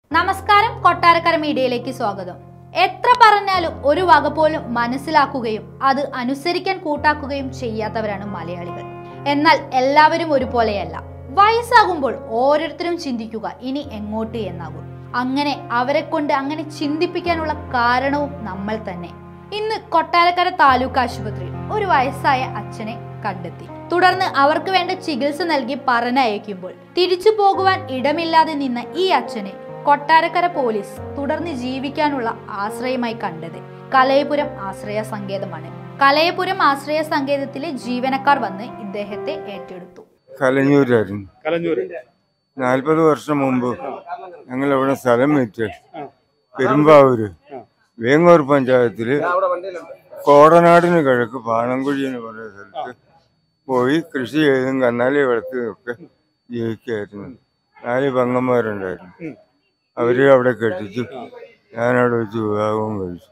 നമസ്കാരം കൊട്ടാരക്കര മീഡിയയിലേക്ക് സ്വാഗതം എത്ര പറഞ്ഞാലും ഒരു വക പോലും മനസ്സിലാക്കുകയും അത് അനുസരിക്കാൻ കൂട്ടാക്കുകയും ചെയ്യാത്തവരാണ് മലയാളികൾ എന്നാൽ എല്ലാവരും ഒരുപോലെയല്ല വയസ്സാകുമ്പോൾ ഓരോരുത്തരും ചിന്തിക്കുക ഇനി എങ്ങോട്ട് എന്നാകും അങ്ങനെ അവരെ കൊണ്ട് അങ്ങനെ ചിന്തിപ്പിക്കാനുള്ള കാരണവും നമ്മൾ തന്നെ ഇന്ന് കൊട്ടാരക്കര താലൂക്ക് ആശുപത്രിയിൽ ഒരു വയസ്സായ അച്ഛനെ കണ്ടെത്തി തുടർന്ന് അവർക്ക് വേണ്ട ചികിത്സ നൽകി പറഞ്ഞയക്കുമ്പോൾ തിരിച്ചു പോകുവാൻ ഇടമില്ലാതെ നിന്ന ഈ അച്ഛനെ കൊട്ടാരക്കര പോലീസ് തുടർന്ന് ജീവിക്കാനുള്ള ആശ്രയമായി കണ്ടത് കലയപുരം ആശ്രയ സങ്കേതമാണ് കലയപുരം ആശ്രയ സങ്കേതത്തിലെ ജീവനക്കാർ വന്ന് ഇദ്ദേഹത്തെ ഏറ്റെടുത്തു കലഞ്ഞൂരായിരുന്നു കലഞ്ഞൂര് നാൽപ്പത് വർഷം മുമ്പ് ഞങ്ങൾ ഇവിടെ സ്ഥലം വിറ്റ് പെരുമ്പാവൂര് വേങ്ങൂർ പഞ്ചായത്തില് കോടനാടിന് കിഴക്ക് പാണംകുഴി എന്ന് പറയുന്ന സ്ഥലത്ത് പോയി കൃഷി ചെയ്തും കന്നാലി വളർത്തിയും ഒക്കെ ജീവിക്കായിരുന്നു നാല് പെങ്ങന്മാരുണ്ടായിരുന്നു അവര് അവിടെ കെട്ടിച്ചു ഞാനവിടെ വെച്ച് വിവാഹവും കഴിച്ചു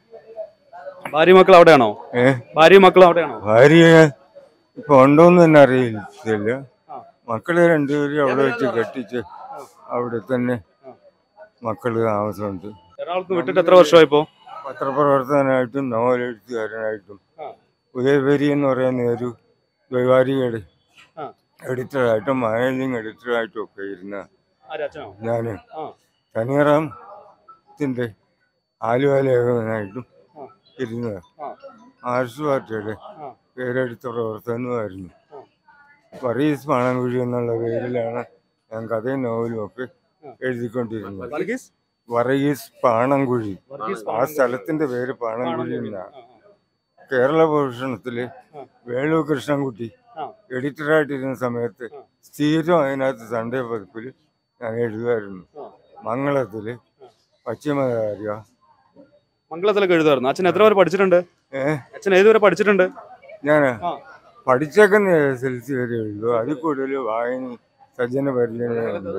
ഭാര്യ മക്കൾ അവിടെയാണോ ഏ ഭാര്യ മക്കളും അവിടെയാണോ ഭാര്യയെ ഇപ്പൊ ഉണ്ടോന്ന് തന്നെ അറിയില്ല മക്കള് രണ്ടുപേരും അവിടെ വെച്ച് കെട്ടിച്ച് അവിടെ തന്നെ മക്കള് താമസമുണ്ട് എറണാകുളത്ത് വിട്ടിട്ട് എത്ര വർഷമായി ഇപ്പോ പത്രപ്രവർത്തകനായിട്ടും നോവലെഴുത്തുകാരനായിട്ടും ഉദയപരി എന്ന് പറയുന്ന ഒരു ദ്വൈവാരികയുടെ ആ. എഡിറ്ററായിട്ടും മാനേജിങ് എഡിറ്ററായിട്ടും ഒക്കെ ഇരുന്ന ആര് അച്ഛനോ ഞാൻ ആ തനിയറാമത്തിന്റെ ആലുവ ലേഖകനായിട്ടും ആ. ഇരുന്നത് ആ മാർക്സ് പാർട്ടിയുടെ ആ പേരെടുത്ത പ്രവർത്തനമായിരുന്നു വർഗീസ് പാണൻകുഴി എന്നുള്ള പേരിലാണ് ഞാൻ കഥയും നോവലും ഒക്കെ എഴുതിക്കൊണ്ടിരുന്നത് വർഗീസ് വർഗീസ് പാണൻകുഴി വർഗീസ് ആ സ്ഥലത്തിന്റെ പേര് പാണൻകുഴി എന്നാണ് ആ, കേരള ഭൂഷണത്തില് ആ. വേളു കൃഷ്ണൻകുട്ടി ആ. എഡിറ്ററായിട്ടിരുന്ന സമയത്ത് ആ. സ്ഥിരം അതിനകത്ത് സൺഡേ പതിപ്പിൽ ഞാൻ എഴുതുമായിരുന്നു ആ. മംഗളത്തില് പശ്ചിമകാര്യ മംഗളത്തിലൊക്കെ എഴുതുമായിരുന്നു അച്ഛൻ എത്ര വരെ പഠിച്ചിട്ടുണ്ട് ഏഹ് അച്ഛൻ ഏതുവരെ പഠിച്ചിട്ടുണ്ട് ഞാൻ ആ പഠിച്ചേക്കുന്ന എസ് എൽ സി വരെ എഴുതും അതിൽ കൂടുതൽ വായന സജ്ജന പരിചയമുണ്ട്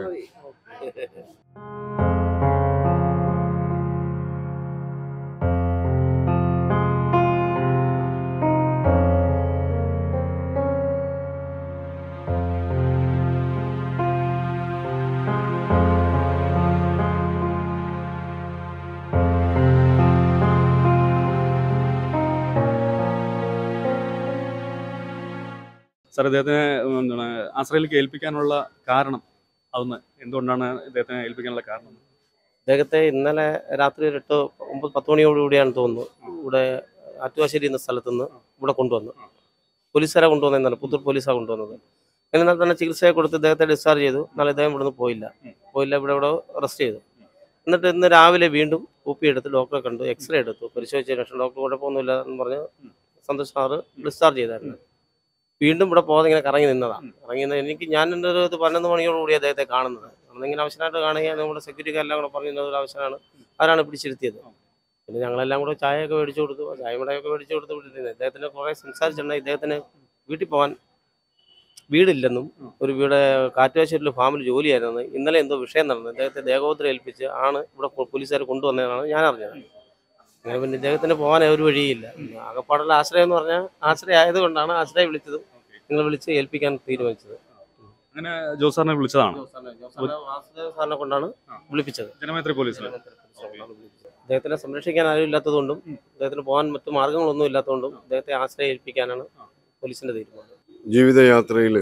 സാർ ഇദ്ദേഹത്തിനെ എന്താണ് ആശ്രയിലേക്ക് ഏൽപ്പിക്കാനുള്ള കാരണം അതൊന്ന് എന്തുകൊണ്ടാണ് ഇദ്ദേഹത്തിനെ ഏൽപ്പിക്കാനുള്ള കാരണം അദ്ദേഹത്തെ ഇന്നലെ രാത്രി ഒരു എട്ട് ഒമ്പത് പത്ത് മണിയോടുകൂടിയാണ് തോന്നുന്നു ഇവിടെ ആറ്റുവാശ്ശേരി എന്ന സ്ഥലത്ത് നിന്ന് ഇവിടെ കൊണ്ടുവന്നു പോലീസുകാരെ കൊണ്ടുവന്നതാണ് പുത്തൂർ പോലീസാണ് കൊണ്ടുവന്നത് അങ്ങനെ ഇന്നലെ തന്നെ ചികിത്സയെ കൊടുത്ത് ഇദ്ദേഹത്തെ ഡിസ്ചാർജ് ചെയ്തു നാളെ ഇദ്ദേഹം ഇവിടുന്ന് പോയില്ല പോയില്ല ഇവിടെ ഇവിടെ റെസ്റ്റ് ചെയ്തു എന്നിട്ട് ഇന്ന് രാവിലെ വീണ്ടും കുപ്പി എടുത്ത് ഡോക്ടറെ കണ്ടു എക്സ്റേ എടുത്തു പരിശോധിച്ചതിന് ശേഷം ഡോക്ടർ കുഴപ്പമൊന്നുമില്ല എന്ന് പറഞ്ഞ് സന്തോഷ് സാറ് ഡിസ്ചാർജ് ചെയ്തായിരുന്നു വീണ്ടും ഇവിടെ പോകാതെ ഇങ്ങനെ കറങ്ങി നിന്നതാണ് ഇറങ്ങി നിന്ന് എനിക്ക് ഞാൻ എൻ്റെ ഒരു ഇത് പതിനൊന്ന് മണിയോടുകൂടി അദ്ദേഹത്തെ കാണുന്നത് അന്നിങ്ങനെ ആവശ്യമായിട്ട് കാണുകയാണ് നമ്മുടെ സെക്യൂരിറ്റിക്കാരെല്ലാം കൂടെ പറഞ്ഞു ഒരു ആവശ്യമാണ് ആരാണ് പിടിച്ചിരുത്തിയത് പിന്നെ ഞങ്ങളെല്ലാം കൂടെ ചായയൊക്കെ മേടിച്ചു കൊടുത്തു ചായ മുടയൊക്കെ മേടിച്ചു കൊടുത്ത് വിട്ടിരുന്നത് ഇദ്ദേഹത്തിന് കുറേ സംസാരിച്ചിട്ടുണ്ട് ഇദ്ദേഹത്തിന് വീട്ടിൽ പോകാൻ വീടില്ലെന്നും ഒരു വീട് കാറ്റുവാശ്ശേരിയിൽ ഫാമിൽ ജോലിയായിരുന്നു ഇന്നലെ എന്തോ വിഷയം നടന്നു ഇദ്ദേഹത്തെ ദേഹോദ്രം ഏൽപ്പിച്ച് ആണ് ഇവിടെ പോ- പോലീസുകാർ കൊണ്ടുവന്നതെന്നാണ് ഞാൻ അറിഞ്ഞത് അങ്ങനെ പിന്നെ ഇദ്ദേഹത്തിന് പോകാൻ ഒരു വഴിയില്ല ആകപ്പാടുള്ള ആശ്രയം എന്ന് പറഞ്ഞാൽ ആശ്രയം ആയതുകൊണ്ടാണ് ആശ്രയം വിളിച്ചതും നിങ്ങൾ വിളിച്ച് ഏൽപ്പിക്കാൻ തീരുമാനിച്ചത് അങ്ങനെ ജോസ് സാറിനെ വിളിച്ചതാണ് വാസുദേവ സാറിനെ കൊണ്ടാണ് വിളിപ്പിച്ചത് ജനമേത്രി പോലീസിൽ അദ്ദേഹത്തിനെ സംരക്ഷിക്കാൻ ആരും ഇല്ലാത്തതുകൊണ്ടും അദ്ദേഹത്തിന് പോകാൻ മറ്റു മാർഗങ്ങളൊന്നും ഇല്ലാത്തതുകൊണ്ടും അദ്ദേഹത്തെ ആശ്രയം ഏൽപ്പിക്കാനാണ് പോലീസിന്റെ തീരുമാനം ജീവിതയാത്രയിൽ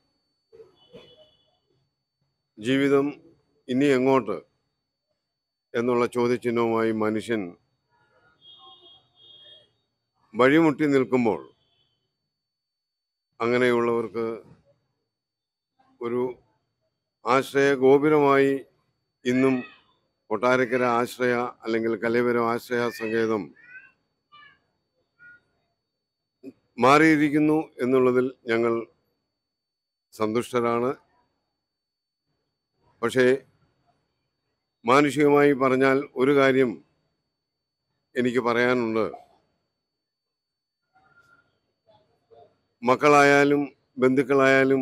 ജീവിതം ഇനി എങ്ങോട്ട് എന്നുള്ള ചോദ്യചിഹ്നവുമായി മനുഷ്യൻ വഴിമുട്ടി നിൽക്കുമ്പോൾ അങ്ങനെയുള്ളവർക്ക് ഒരു ആശ്രയ ഗോപുരമായി ഇന്നും കൊട്ടാരക്കര ആശ്രയ അല്ലെങ്കിൽ കലവരം ആശ്രയ സങ്കേതം മാറിയിരിക്കുന്നു എന്നുള്ളതിൽ ഞങ്ങൾ സന്തുഷ്ടരാണ് പക്ഷേ മാനുഷികമായി പറഞ്ഞാൽ ഒരു കാര്യം എനിക്ക് പറയാനുണ്ട് മക്കളായാലും ബന്ധുക്കളായാലും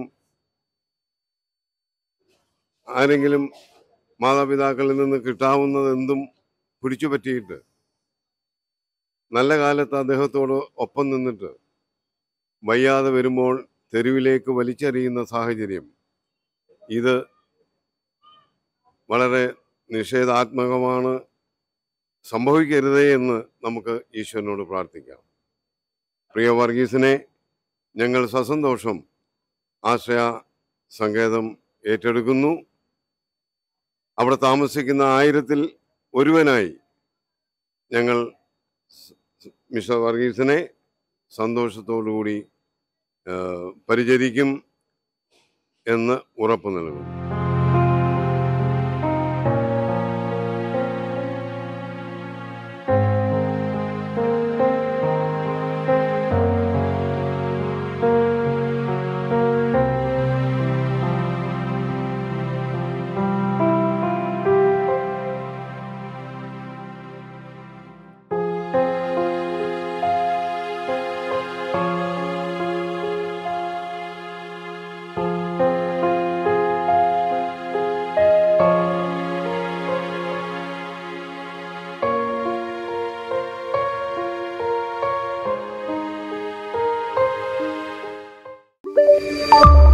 ആരെങ്കിലും മാതാപിതാക്കളിൽ നിന്ന് കിട്ടാവുന്നതെന്തും പിടിച്ചു പറ്റിയിട്ട് നല്ല കാലത്ത് അദ്ദേഹത്തോട് ഒപ്പം നിന്നിട്ട് വയ്യാതെ വരുമ്പോൾ തെരുവിലേക്ക് വലിച്ചെറിയുന്ന സാഹചര്യം ഇത് വളരെ നിഷേധാത്മകമാണ് സംഭവിക്കരുതേ എന്ന് നമുക്ക് ഈശ്വരനോട് പ്രാർത്ഥിക്കാം പ്രിയ വർഗീസിനെ ഞങ്ങൾ സസന്തോഷം ആശ്രയ സങ്കേതം ഏറ്റെടുക്കുന്നു അവിടെ താമസിക്കുന്ന ആയിരത്തിൽ ഒരുവനായി ഞങ്ങൾ സ്- സ് മിസ്റ്റർ വർഗീസിനെ സന്തോഷത്തോടുകൂടി ആ, പരിചരിക്കും എന്ന് ഉറപ്പു നൽകുന്നു Thank